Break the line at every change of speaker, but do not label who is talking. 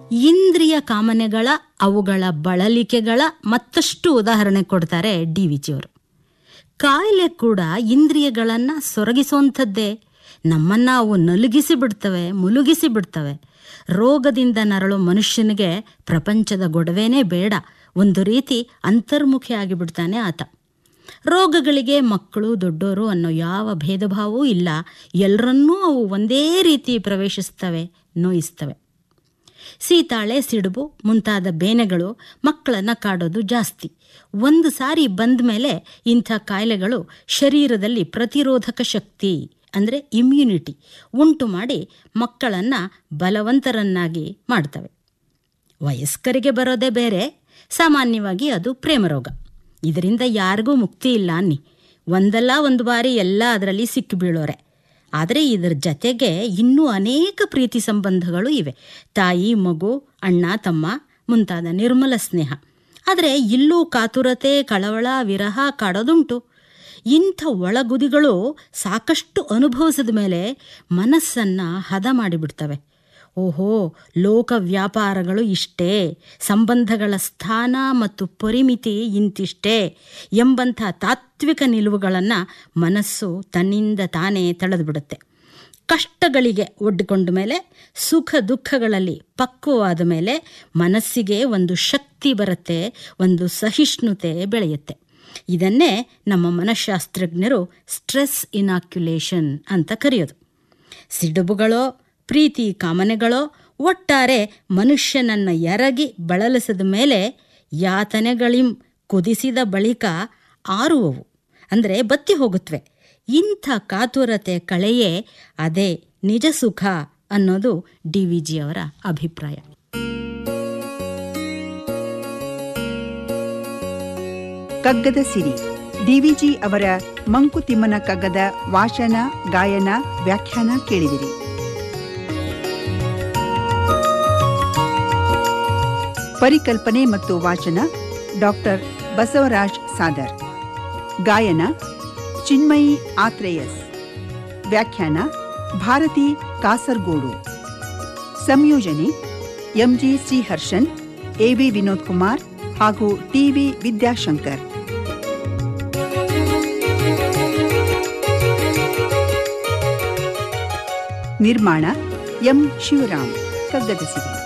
ಇಂದ್ರಿಯ ಕಾಮನೆಗಳ ಅವುಗಳ ಬಳಲಿಕೆಗಳ ಮತ್ತಷ್ಟು ಉದಾಹರಣೆ ಕೊಡ್ತಾರೆ ಡಿ ವಿಜಿಯವರು ಕಾಯಿಲೆ ಕೂಡ ಇಂದ್ರಿಯಗಳನ್ನು ಸೊರಗಿಸುವಂಥದ್ದೇ ನಮ್ಮನ್ನು ಅವು ನಲುಗಿಸಿ ಬಿಡ್ತವೆ ಮುಲುಗಿಸಿ ಬಿಡ್ತವೆ ರೋಗದಿಂದ ನರಳು ಮನುಷ್ಯನಿಗೆ ಪ್ರಪಂಚದ ಗೊಡವೆನೇ ಬೇಡ ಒಂದು ರೀತಿ ಅಂತರ್ಮುಖಿ ಆಗಿಬಿಡ್ತಾನೆ ಆತ ರೋಗಗಳಿಗೆ ಮಕ್ಕಳು ದೊಡ್ಡೋರು ಅನ್ನೋ ಯಾವ ಭೇದ ಭಾವವೂ ಇಲ್ಲ ಎಲ್ಲರನ್ನೂ ಅವು ಒಂದೇ ರೀತಿ ಪ್ರವೇಶಿಸ್ತವೆ ನೋಯಿಸ್ತವೆ ಸೀತಾಳೆ ಸಿಡುಬು ಮುಂತಾದ ಬೇನೆಗಳು ಮಕ್ಕಳನ್ನು ಕಾಡೋದು ಜಾಸ್ತಿ ಒಂದು ಸಾರಿ ಬಂದ ಮೇಲೆ ಇಂಥ ಕಾಯಿಲೆಗಳು ಶರೀರದಲ್ಲಿ ಪ್ರತಿರೋಧಕ ಶಕ್ತಿ ಅಂದರೆ ಇಮ್ಯುನಿಟಿ ಉಂಟು ಮಾಡಿ ಮಕ್ಕಳನ್ನು ಬಲವಂತರನ್ನಾಗಿ ಮಾಡ್ತವೆ ವಯಸ್ಕರಿಗೆ ಬರೋದೇ ಬೇರೆ ಸಾಮಾನ್ಯವಾಗಿ ಅದು ಪ್ರೇಮರೋಗ ಇದರಿಂದ ಯಾರಿಗೂ ಮುಕ್ತಿ ಇಲ್ಲ ಅನ್ನಿ ಒಂದಲ್ಲ ಒಂದು ಬಾರಿ ಎಲ್ಲ ಅದರಲ್ಲಿ ಸಿಕ್ಕಿ ಬೀಳೋರೆ ಆದರೆ ಇದರ ಜತೆಗೆ ಇನ್ನೂ ಅನೇಕ ಪ್ರೀತಿ ಸಂಬಂಧಗಳು ಇವೆ ತಾಯಿ ಮಗು ಅಣ್ಣ ತಮ್ಮ ಮುಂತಾದ ನಿರ್ಮಲ ಸ್ನೇಹ ಆದರೆ ಇಲ್ಲೂ ಕಾತುರತೆ ಕಳವಳ ವಿರಹ ಕಾಡೋದುಂಟು ಇಂಥ ಒಳಗುದಿಗಳು ಸಾಕಷ್ಟು ಅನುಭವಿಸಿದ ಮೇಲೆ ಮನಸ್ಸನ್ನು ಹದ ಮಾಡಿಬಿಡ್ತವೆ ಓಹೋ ಲೋಕ ವ್ಯಾಪಾರಗಳು ಇಷ್ಟೇ ಸಂಬಂಧಗಳ ಸ್ಥಾನ ಮತ್ತು ಪರಿಮಿತಿ ಇಂತಿಷ್ಟೇ ಎಂಬಂಥ ತಾತ್ವಿಕ ನಿಲುವುಗಳನ್ನು ಮನಸ್ಸು ತನ್ನಿಂದ ತಾನೇ ತಳೆದುಬಿಡುತ್ತೆ ಕಷ್ಟಗಳಿಗೆ ಒಡ್ಡಿಕೊಂಡ ಮೇಲೆ ಸುಖ ದುಃಖಗಳಲ್ಲಿ ಪಕ್ವವಾದ ಮೇಲೆ ಮನಸ್ಸಿಗೆ ಒಂದು ಶಕ್ತಿ ಬರುತ್ತೆ ಒಂದು ಸಹಿಷ್ಣುತೆ ಬೆಳೆಯುತ್ತೆ ಇದನ್ನೇ ನಮ್ಮ ಮನಃಶಾಸ್ತ್ರಜ್ಞರು ಸ್ಟ್ರೆಸ್ ಇನಾಕ್ಯುಲೇಷನ್ ಅಂತ ಕರೆಯೋದು ಸಿಡುಬುಗಳೋ ಪ್ರೀತಿ ಕಾಮನೆಗಳೋ ಒಟ್ಟಾರೆ ಮನುಷ್ಯನನ್ನು ಎರಗಿ ಬಳಲಿಸಿದ ಮೇಲೆ ಯಾತನೆಗಳಿಂ ಕುದಿಸಿದ ಬಳಿಕ ಆರುವವು ಅಂದರೆ ಬತ್ತಿ ಹೋಗುತ್ತವೆ ಇಂಥ ಕಾತುರತೆ ಕಳೆಯೇ ಅದೇ ನಿಜ ಸುಖ ಅನ್ನೋದು ಡಿ ವಿ ಜಿಯವರ ಅಭಿಪ್ರಾಯ
ಕಗ್ಗದ ಸಿರಿ ಡಿವಿಜಿ ಅವರ ಮಂಕುತಿಮ್ಮನ ಕಗ್ಗದ ವಾಚನ ಗಾಯನ ವ್ಯಾಖ್ಯಾನ ಕೇಳಿದಿರಿ ಪರಿಕಲ್ಪನೆ ಮತ್ತು ವಾಚನ ಡಾಕ್ಟರ್ ಬಸವರಾಜ್ ಸಾದರ್ ಗಾಯನ ಚಿನ್ಮಯಿ ಆತ್ರೇಯಸ್ ವ್ಯಾಖ್ಯಾನ ಭಾರತಿ ಕಾಸರ್ಗೋಡು ಸಂಯೋಜನೆ ಎಂಜಿ ಶ್ರೀಹರ್ಷನ್ ಎವಿ ವಿನೋದ್ ಕುಮಾರ್ ಹಾಗೂ ಟಿವಿ ವಿದ್ಯಾಶಂಕರ್ ನಿರ್ಮಾಣ ಎಂ ಶಿವರಾಮ್ ಕಗ್ಗದ ಸಿರಿ